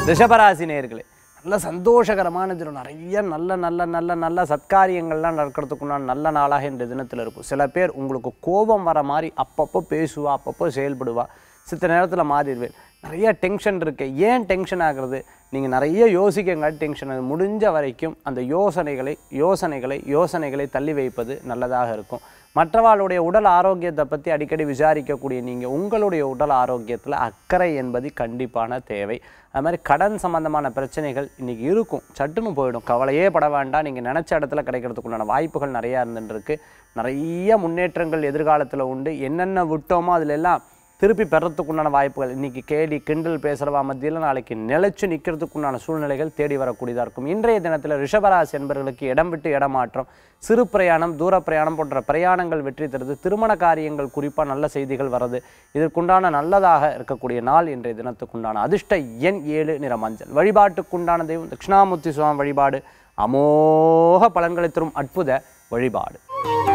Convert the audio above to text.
ரிஷபராசி நேயர்களே நல்ல சந்தோஷகரமான தினம் நிறைய நல்ல நல்ல நல்ல நல்ல சத்காரியங்கள்லாம் நடக்கிறதுக்குண்டான நல்ல நாளாக இந்த தினத்தில் இருக்கும் சில பேர் உங்களுக்கு கோபம் வர மாதிரி அப்பப்போ பேசுவா அப்பப்போ செயல்படுவா சித்த நேரத்தில் மாறிடுவேன் நிறைய டென்ஷன் இருக்கு ஏன் டென்ஷன் ஆகுறது நீங்கள் நிறைய யோசிக்கங்க டென்ஷன் ஆகுது முடிஞ்ச வரைக்கும் அந்த யோசனைகளை யோசனைகளை யோசனைகளை தள்ளி வைப்பது நல்லதாக இருக்கும் மற்றவாளுடைய உடல் ஆரோக்கியத்தை பற்றி அடிக்கடி விசாரிக்கக்கூடிய நீங்கள் உங்களுடைய உடல் ஆரோக்கியத்தில் அக்கறை என்பது கண்டிப்பான தேவை அது மாதிரி கடன் சம்பந்தமான பிரச்சனைகள் இன்றைக்கி இருக்கும் சட்டுன்னு போயிடும் கவலையே பட வேண்டாம் நீங்கள் நினச்ச இடத்துல கிடைக்கிறதுக்குண்டான வாய்ப்புகள் நிறையா இருந்துருக்கு நிறைய முன்னேற்றங்கள் எதிர்காலத்தில் உண்டு என்னென்ன விட்டோமோ அதுல எல்லாம் திருப்பி பெறத்துக்குண்டான வாய்ப்புகள் இன்றைக்கி கேலி கிண்டல் பேசுகிறவா மத்தியில் நாளைக்கு நிலைச்சு நிற்கிறதுக்குண்டான சூழ்நிலைகள் தேடி வரக்கூடியதாக இருக்கும் இன்றைய தினத்தில் ரிஷபராசி என்பவர்களுக்கு இடம் விட்டு இடமாற்றம் சிறு பிரயாணம் தூர பிரயாணம் போன்ற பிரயாணங்கள் வெற்றி தருது திருமண காரியங்கள் குறிப்பாக நல்ல செய்திகள் வர்றது இதற்குண்டான நல்லதாக இருக்கக்கூடிய நாள் இன்றைய தினத்துக்குண்டான அதிர்ஷ்ட எண் ஏழு நிற மஞ்சள் வழிபாட்டுக்குண்டான தெய்வம் தட்சிணாமூர்த்தி சுவாமி வழிபாடு அமோக பலன்களை தரும் அற்புத வழிபாடு